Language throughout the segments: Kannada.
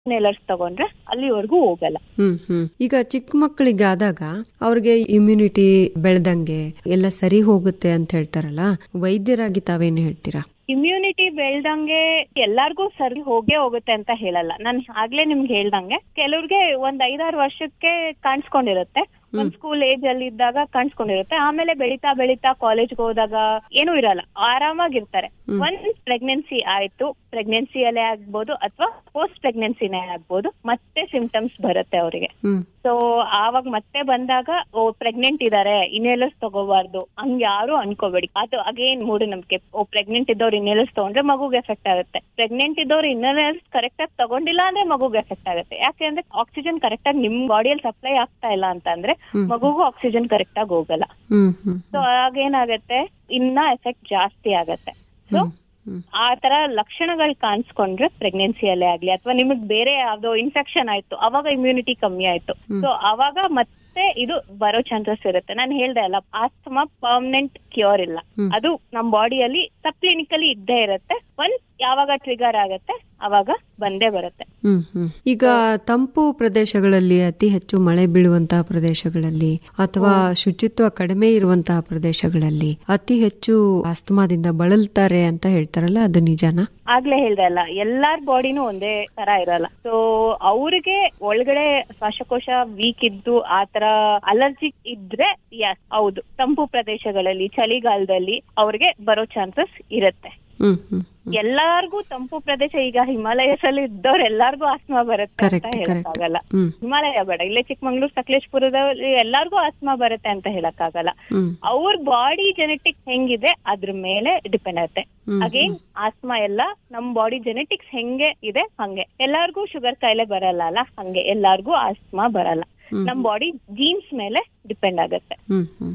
ಇನ್ಹೇಲರ್ಸ್ ತಗೊಂಡ್ರೆ ಅಲ್ಲಿವರೆಗೂ ಹೋಗಲ್ಲ ಹ್ಮ್ ಹ್ಮ್ ಈಗ ಚಿಕ್ಕ ಮಕ್ಕಳಿಗೆ ಆದಾಗ ಅವ್ರಿಗೆ ಇಮ್ಯುನಿಟಿ ಬೆಳೆದಂಗೆ ಎಲ್ಲ ಸರಿ ಹೋಗುತ್ತೆ ಅಂತ ಹೇಳ್ತಾರಲ್ಲ ವೈದ್ಯರಾಗಿ ತಾವೇನು ಹೇಳ್ತೀರಾ ಇಮ್ಯುನಿಟಿ ಬೆಳ್ದಂಗೆ ಎಲ್ಲಾರ್ಗೂ ಸರಿ ಹೋಗೇ ಹೋಗುತ್ತೆ ಅಂತ ಹೇಳಲ್ಲ ನಾನ್ ಆಗ್ಲೇ ನಿಮ್ಗೆ ಹೇಳ್ದಂಗೆ ಕೆಲವ್ರಿಗೆ ಒಂದ್ ಐದಾರು ವರ್ಷಕ್ಕೆ ಕಾಣಿಸ್ಕೊಂಡಿರುತ್ತೆ ಒಂದ್ ಸ್ಕೂಲ್ ಏಜ್ ಅಲ್ಲಿ ಇದ್ದಾಗ ಕಾಣಿಸ್ಕೊಂಡಿರುತ್ತೆ ಆಮೇಲೆ ಬೆಳಿತಾ ಬೆಳಿತಾ ಕಾಲೇಜ್ಗೆ ಹೋದಾಗ ಏನೂ ಇರಲ್ಲ ಆರಾಮಾಗಿರ್ತಾರೆ ಒಂದ್ ಪ್ರೆಗ್ನೆನ್ಸಿ ಆಯ್ತು ಪ್ರೆಗ್ನೆನ್ಸಿಯಲ್ಲೇ ಆಗ್ಬೋದು ಅಥವಾ ಪೋಸ್ಟ್ ಪ್ರೆಗ್ನೆನ್ಸಿನೇ ಆಗ್ಬೋದು ಮತ್ತೆ ಸಿಂಪ್ಟಮ್ಸ್ ಬರುತ್ತೆ ಅವರಿಗೆ ಹ್ಮ್ ಸೊ ಆವಾಗ ಮತ್ತೆ ಬಂದಾಗ ಓ ಪ್ರೆಗ್ನೆಂಟ್ ಇದಾರೆ ಇನ್ಹೇಲರ್ಸ್ ತಗೋಬಾರ್ದು ಹಂಗ್ ಯಾರು ಅನ್ಕೋಬೇಡಿ ಅದು ಅಗೇನ್ ಮೂಢನಂಬಿಕೆ ಓ ಪ್ರೆಗ್ನೆಂಟ್ ಇದ್ದವ್ರು ಇನ್ಹೇಲರ್ಸ್ ತಗೊಂಡ್ರೆ ಮಗುಗೆ ಎಫೆಕ್ಟ್ ಆಗುತ್ತೆ ಪ್ರೆಗ್ನೆಂಟ್ ಇದ್ದವ್ರು ಇನ್ಹೇಲರ್ಸ್ ಕರೆಕ್ಟ್ ಆಗಿ ತಗೊಂಡಿಲ್ಲ ಅಂದ್ರೆ ಮಗುಗೆ ಎಫೆಕ್ಟ್ ಆಗುತ್ತೆ ಯಾಕೆಂದ್ರೆ ಆಕ್ಸಿಜನ್ ಕರೆಕ್ಟ್ ಆಗಿ ನಿಮ್ ಬಾಡಿಯಲ್ಲಿ ಸಪ್ಲೈ ಆಗ್ತಾ ಇಲ್ಲ ಅಂತ ಅಂದ್ರೆ ಮಗುಗೂ ಆಕ್ಸಿಜನ್ ಕರೆಕ್ಟ್ ಆಗಿ ಹೋಗಲ್ಲ ಹ್ಮ್ ಹ್ಮ್ ಸೊ ಆಗೇನಾಗತ್ತೆ ಇನ್ನ ಎಫೆಕ್ಟ್ ಜಾಸ್ತಿ ಆಗತ್ತೆ ಸೊ ಹ್ಮ್. ಆ ತರ ಲಕ್ಷಣಗಳು ಕಾಣಿಸ್ಕೊಂಡ್ರೆ ಪ್ರೆಗ್ನೆನ್ಸಿಯಲ್ಲೇ ಆಗ್ಲಿ ಅಥವಾ ನಿಮಗ್ ಬೇರೆ ಯಾವ್ದೋ ಇನ್ಫೆಕ್ಷನ್ ಆಯ್ತು ಅವಾಗ ಇಮ್ಯುನಿಟಿ ಕಮ್ಮಿ ಆಯ್ತು ಸೊ ಅವಾಗ ಮತ್ತೆ ಇದು ಬರೋ ಚಾನ್ಸಸ್ ಇರುತ್ತೆ ನಾನು ಹೇಳ್ದೆ ಅಲ್ಲ ಆಸ್ತಮಾ ಪರ್ಮನೆಂಟ್ ಕ್ಯೂರ್ ಇಲ್ಲ ಅದು ನಮ್ ಬಾಡಿಯಲ್ಲಿ ಸಬ್ ಕ್ಲಿನಿಕಲಿ ಇದ್ದೇ ಇರುತ್ತೆ ಒಂದ್ ಯಾವಾಗ ಟ್ರಿಗರ್ ಆಗತ್ತೆ ಅವಾಗ ಬಂದೇ ಬರುತ್ತೆ ಹ್ಮ್ ಹ್ಮ್ ಈಗ ತಂಪು ಪ್ರದೇಶಗಳಲ್ಲಿ ಅತಿ ಹೆಚ್ಚು ಮಳೆ ಬೀಳುವಂತಹ ಪ್ರದೇಶಗಳಲ್ಲಿ ಅಥವಾ ಶುಚಿತ್ವ ಕಡಿಮೆ ಇರುವಂತಹ ಪ್ರದೇಶಗಳಲ್ಲಿ ಅತಿ ಹೆಚ್ಚು ಆಸ್ತಮಾದಿಂದ ಬಳಲ್ತಾರೆ ಅಂತ ಹೇಳ್ತಾರಲ್ಲ ಅದು ನಿಜಾನಾ ಆಗ್ಲೇ ಹೇಳ್ದೆ ಅಲ್ಲ ಎಲ್ಲಾರ್ ಬಾಡಿನೂ ಒಂದೇ ತರ ಇರಲ್ಲ ಸೊ ಅವ್ರಿಗೆ ಒಳಗಡೆ ಶ್ವಾಸಕೋಶ ವೀಕ್ ಇದ್ದು ಆ ತರ ಅಲರ್ಜಿ ಇದ್ರೆ ಯಸ್ ಹೌದು ತಂಪು ಪ್ರದೇಶಗಳಲ್ಲಿ ಚಳಿಗಾಲದಲ್ಲಿ ಅವ್ರಿಗೆ ಬರೋ ಚಾನ್ಸಸ್ ಇರುತ್ತೆ ಹ್ಮ್ ಹ್ಮ್ ಎಲ್ಲಾರ್ಗೂ ತಂಪು ಪ್ರದೇಶ ಈಗ ಹಿಮಾಲಯಸ್ ಅಲ್ಲಿ ಇದ್ದವ್ರು ಎಲ್ಲಾರ್ಗೂ ಆಸ್ಮಾ ಬರುತ್ತೆ ಅಂತ Correct, correct. ಹೇಳಕ್ಕಾಗಲ್ಲ ಹ್ಮ್. ಹಿಮಾಲಯ ಬೇಡ ಇಲ್ಲೇ ಚಿಕ್ಕಮಂಗ್ಳೂರ್ ಸಕಲೇಶ್ಪುರದಲ್ಲಿ ಎಲ್ಲಾರ್ಗೂ ಆಸ್ಮಾ ಬರುತ್ತೆ ಅಂತ ಹೇಳಕ್ಕಾಗಲ್ಲ ಹ್ಮ್ ಅವ್ರ ಬಾಡಿ ಜೆನೆಟಿಕ್ಸ್ ಹೆಂಗಿದೆ ಅದ್ರ ಮೇಲೆ ಡಿಪೆಂಡ್ ಆಗುತ್ತೆ ಹ್ಮ್. ಅಗೇನ್ ಆಸ್ಮಾ ಎಲ್ಲ ನಮ್ ಬಾಡಿ ಜೆನೆಟಿಕ್ಸ್ ಹೆಂಗೆ ಇದೆ ಹಂಗೆ ಎಲ್ಲಾರ್ಗೂ ಶುಗರ್ ಕಾಯಿಲೆ ಬರಲ್ಲ ಅಲ್ಲ ಹಂಗೆ ಎಲ್ಲಾರ್ಗೂ ಆಸ್ಮಾ ಬರಲ್ಲ ನಮ್ ಬಾಡಿ ಜೀನ್ಸ್ ಮೇಲೆ ಡಿಪೆಂಡ್ ಆಗುತ್ತೆ ಹ್ಮ್ ಹ್ಮ್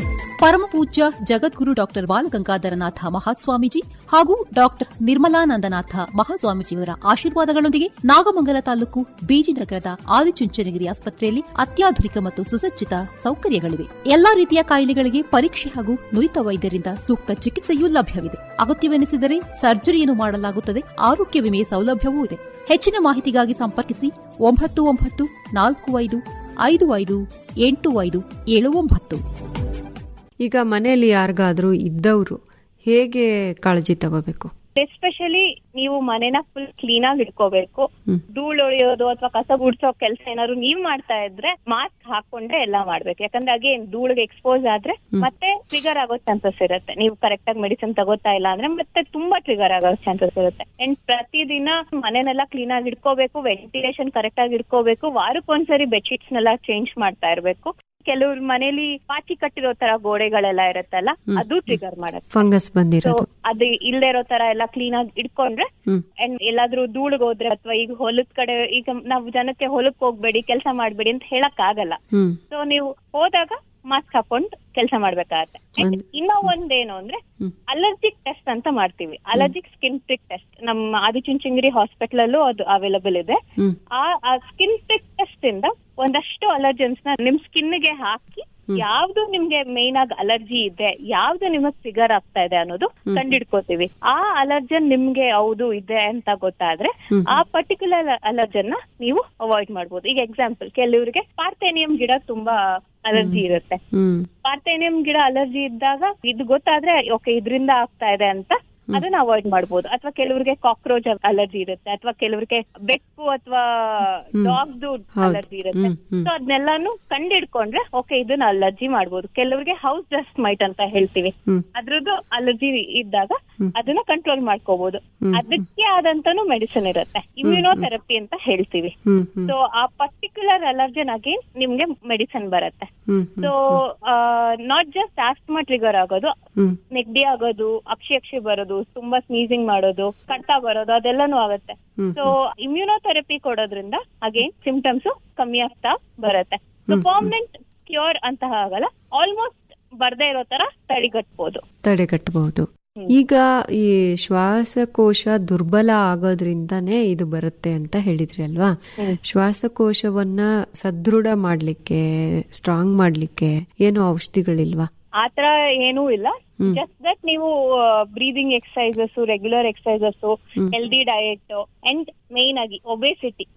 ಪರಮ ಪೂಜ್ಯ ಜಗದ್ಗುರು ಡಾಕ್ಟರ್ ಬಾಲಗಂಗಾಧರನಾಥ ಮಹಾಸ್ವಾಮೀಜಿ ಹಾಗೂ ಡಾಕ್ಟರ್ ನಿರ್ಮಲಾನಂದನಾಥ ಮಹಾಸ್ವಾಮೀಜಿಯವರ ಆಶೀರ್ವಾದಗಳೊಂದಿಗೆ ನಾಗಮಂಗಲ ತಾಲೂಕು ಬೀಜಿನಗರದ ಆದಿಚುಂಚನಗಿರಿ ಆಸ್ಪತ್ರೆಯಲ್ಲಿ ಅತ್ಯಾಧುನಿಕ ಮತ್ತು ಸುಸಜ್ಜಿತ ಸೌಕರ್ಯಗಳಿವೆ ಎಲ್ಲಾ ರೀತಿಯ ಕಾಯಿಲೆಗಳಿಗೆ ಪರೀಕ್ಷೆ ಹಾಗೂ ನುರಿತ ವೈದ್ಯರಿಂದ ಸೂಕ್ತ ಚಿಕಿತ್ಸೆಯೂ ಲಭ್ಯವಿದೆ ಅಗತ್ಯವೆನಿಸಿದರೆ ಸರ್ಜರಿಯನ್ನು ಮಾಡಲಾಗುತ್ತದೆ ಆರೋಗ್ಯ ವಿಮೆ ಸೌಲಭ್ಯವೂ ಇದೆ ಹೆಚ್ಚಿನ ಮಾಹಿತಿಗಾಗಿ ಸಂಪರ್ಕಿಸಿ ಒಂಬತ್ತು ಒಂಬತ್ತು ನಾಲ್ಕು ಐದು ಐದು ಐದು ಎಂಟು ಐದು ಏಳು ಒಂಬತ್ತು ಈಗ ಮನೆಯಲ್ಲಿ ಯಾರಿಗಾದ್ರೂ ಇದ್ದವರು ಹೇಗೆ ಕಾಳಜಿ ತಗೋಬೇಕು ಎಸ್ಪೆಷಲಿ ನೀವು ಮನೆನ ಫುಲ್ ಕ್ಲೀನ್ ಆಗಿ ಇಟ್ಕೋಬೇಕು ಹ್ಮ್. ಧೂಳು ಹೊಡೆಯೋದು ಅಥವಾ ಕಸ ಗುಡ್ಸೋ ಕೆಲಸ ಏನಾದ್ರು ನೀವ್ ಮಾಡ್ತಾ ಇದ್ರೆ ಮಾಸ್ಕ್ ಹಾಕೊಂಡ್ರೆ ಎಲ್ಲ ಮಾಡ್ಬೇಕು ಯಾಕಂದ್ರೆ ಅಗೇನ್ ಧೂಳಿಗೆ ಎಕ್ಸ್ಪೋಸ್ ಆದ್ರೆ ಮತ್ತೆ ಟ್ರಿಗರ್ ಆಗೋ ಚಾನ್ಸಸ್ ಇರುತ್ತೆ ನೀವು ಕರೆಕ್ಟ್ ಆಗಿ ಮೆಡಿಸಿನ್ ತಗೋತಾ ಇಲ್ಲ ಅಂದ್ರೆ ಮತ್ತೆ ತುಂಬಾ ಟ್ರಿಗರ್ ಆಗೋ ಚಾನ್ಸಸ್ ಇರುತ್ತೆ ಅಂಡ್ ಪ್ರತಿದಿನ ಮನೆನೆಲ್ಲ ಕ್ಲೀನ್ ಆಗಿ ಇಟ್ಕೋಬೇಕು ವೆಂಟಿಲೇಷನ್ ಕರೆಕ್ಟ್ ಆಗಿ ಇಟ್ಕೋಬೇಕು ವಾರಕ್ಕೊಂದ್ಸರಿ ಬೆಡ್ಶೀಟ್ಸ್ ನೆಲ್ಲ ಚೇಂಜ್ ಮಾಡ್ತಾ ಇರ್ಬೇಕು ಕೆಲವ್ರ ಮನೇಲಿ ಪಾಚಿ ಕಟ್ಟಿರೋ ತರ ಗೋಡೆಗಳೆಲ್ಲ ಇರುತ್ತಲ್ಲ ಅದು ಟ್ರಿಗರ್ ಮಾಡುತ್ತೆ ಫಂಗಸ್ ಸೊ ಬಂದಿರೋದು ಅದು ಇಲ್ದೇ ಇರೋ ತರ ಎಲ್ಲ ಕ್ಲೀನ್ ಆಗಿ ಇಟ್ಕೊಂಡ್ರೆ ಹ್ಮ್ ಅಂಡ್ ಎಲ್ಲಾದ್ರೂ ಧೂಳಿಗೆ ಹೋದ್ರೆ ಅಥವಾ ಈಗ ಹೊಲದ ಕಡೆ ಈಗ ನಾವು ಜನಕ್ಕೆ ಹೊಲಕ್ ಹೋಗ್ಬೇಡಿ ಕೆಲಸ ಮಾಡ್ಬೇಡಿ ಅಂತ ಹೇಳಕ್ ಆಗಲ್ಲ ಹ್ಮ್ ಸೊ ನೀವು ಹೋದಾಗ ಮಾಸ್ಕ್ ಹಾಕೊಂಡು ಕೆಲಸ ಮಾಡ್ಬೇಕಾಗತ್ತೆ And ಅಂದ್- ಇನ್ನ ಒಂದೇನು ಅಂದ್ರೆ ಹ್ಮ್. ಅಲರ್ಜಿಕ್ ಟೆಸ್ಟ್ ಅಂತ ಮಾಡ್ತೀವಿ ಅಲರ್ಜಿಕ್ ಸ್ಕಿನ್ ಪ್ರಿಕ್ ಟೆಸ್ಟ್ ನಮ್ಮ ಆದಿಚುಂಚನಗಿರಿ ಹಾಸ್ಪಿಟಲ್ ಅಲ್ಲೂ ಅದು ಅವೈಲಬಲ್ ಇದೆ ಹ್ಮ್ ಆ ಸ್ಕಿನ್ ಪ್ರಿಕ್ ಟೆಸ್ಟ್ ಇಂದ ಒಂದಷ್ಟು ಅಲರ್ಜೆನ್ಸ್ ನ ನಿಮ್ ಸ್ಕಿನ್ ಗೆ ಹಾಕಿ ಯಾವ್ದು ನಿಮ್ಗೆ ಮೇನ್ ಆಗಿ ಅಲರ್ಜಿ ಇದೆ ಯಾವ್ದು ನಿಮಗ್ ಫಿಗರ್ ಆಗ್ತಾ ಇದೆ ಅನ್ನೋದು ಕಂಡಿಡ್ಕೋತೀವಿ ಆ ಅಲರ್ಜನ್ ನಿಮ್ಗೆ ಹೌದು ಇದೆ ಅಂತ ಗೊತ್ತಾದ್ರೆ ಆ ಪರ್ಟಿಕ್ಯುಲರ್ ಅಲರ್ಜನ್ ನ ನೀವು ಅವಾಯ್ಡ್ ಮಾಡ್ಬೋದು ಈಗ ಎಕ್ಸಾಂಪಲ್ ಕೆಲವರಿಗೆ ಪಾರ್ಥೇನಿಯಂ ಗಿಡ ತುಂಬಾ ಅಲರ್ಜಿ ಇರುತ್ತೆ ಹ್ಮ್ ಪಾರ್ಥೇನಿಯಂ ಗಿಡ ಅಲರ್ಜಿ ಇದ್ದಾಗ ಇದು ಗೊತ್ತಾದ್ರೆ ಓಕೆ ಇದರಿಂದ ಆಗ್ತಾ ಇದೆ ಅಂತ ಅದನ್ನ ಅವಾಯ್ಡ್ ಮಾಡ್ಬೋದು ಅಥವಾ ಕೆಲವರಿಗೆ ಕಾಕ್ರೋಚ್ ಅಲರ್ಜಿ ಇರುತ್ತೆ ಅಥವಾ ಕೆಲವರಿಗೆ ಬೆಕ್ಕು ಅಥವಾ ಡಾಗ್ದು ಅಲರ್ಜಿ ಇರುತ್ತೆ ಹ್ಮ್, ಹ್ಮ್. ಸೊ ಅದನ್ನೆಲ್ಲಾನು ಕಂಡಿಡ್ಕೊಂಡ್ರೆ ಓಕೆ ಇದನ್ನ ಅಲರ್ಜಿ ಮಾಡ್ಬೋದು ಕೆಲವರಿಗೆ ಹೌಸ್ ಡಸ್ಟ್ ಮೈಟ್ ಅಂತ ಹೇಳ್ತೀವಿ ಹ್ಮ್. ಅದ್ರದ್ದು ಅಲರ್ಜಿ ಇದ್ದಾಗ ಅದನ್ನ ಕಂಟ್ರೋಲ್ ಮಾಡ್ಕೋಬಹುದು ಅದಕ್ಕೆ ಆದಂತಾನು ಮೆಡಿಸಿನ್ ಇರುತ್ತೆ ಇಮ್ಯುನೋಥೆರಪಿ ಅಂತ ಹೇಳ್ತೀವಿ ಹ್ಮ್ ಹ್ಮ್ ಸೊ ಆ ಪರ್ಟಿಕ್ಯುಲರ್ ಅಲರ್ಜನ್ ಅಗೇನ್ ನಿಮ್ಗೆ ಮೆಡಿಸಿನ್ ಬರುತ್ತೆ ಹ್ಮ್ so not just asthma trigger ಆಗೋದು ಹ್ಮ್ ನೆಗಡಿ ಆಗೋದು ಅಕ್ಷಿ ಅಕ್ಷಿ ಬರೋದು ತುಂಬಾ ಸ್ನೀಸಿಂಗ್ ಮಾಡೋದು ಕಟ್ಟ ಬರೋದು ಅದೆಲ್ಲಾನು ಆಗುತ್ತೆ ಹ್ಮ್. ಸೊ ಇಮ್ಯುನೋಥೆರಪಿ ಕೊಡೋದ್ರಿಂದ ಅಗೇನ್ ಸಿಂಪ್ಟಮ್ಸ್ ಕಮ್ಮಿ ಆಗ್ತಾ ಬರುತ್ತೆ ಸೊ ಪರ್ಮನೆಂಟ್ ಕ್ಯೂರ್ ಅಂತ ಆಗಲ್ಲ ಆಲ್ಮೋಸ್ಟ್ ಬರ್ದೇ ಇರೋ ತರ ತಡೆಗಟ್ಬೋದು ತಡೆಗಟ್ಟಬಹುದು ಈಗ ಈ ಶ್ವಾಸಕೋಶ ದುರ್ಬಲ ಆಗೋದ್ರಿಂದಾನೇ ಇದು ಬರುತ್ತೆ ಅಂತ ಹೇಳಿದ್ರಿ ಅಲ್ವಾ ಶ್ವಾಸಕೋಶವನ್ನ ಸದೃಢ ಮಾಡ್ಲಿಕ್ಕೆ ಸ್ಟ್ರಾಂಗ್ ಮಾಡ್ಲಿಕ್ಕೆ ಏನು ಔಷಧಿಗಳಿಲ್ವಾ ಆತರ ಏನೂ ಇಲ್ಲ ಜಸ್ಟ್ ದಟ್ ನೀವು breathing exercises regular exercises healthy diet and main ಆಗಿ ಒಬೇಸಿಟಿ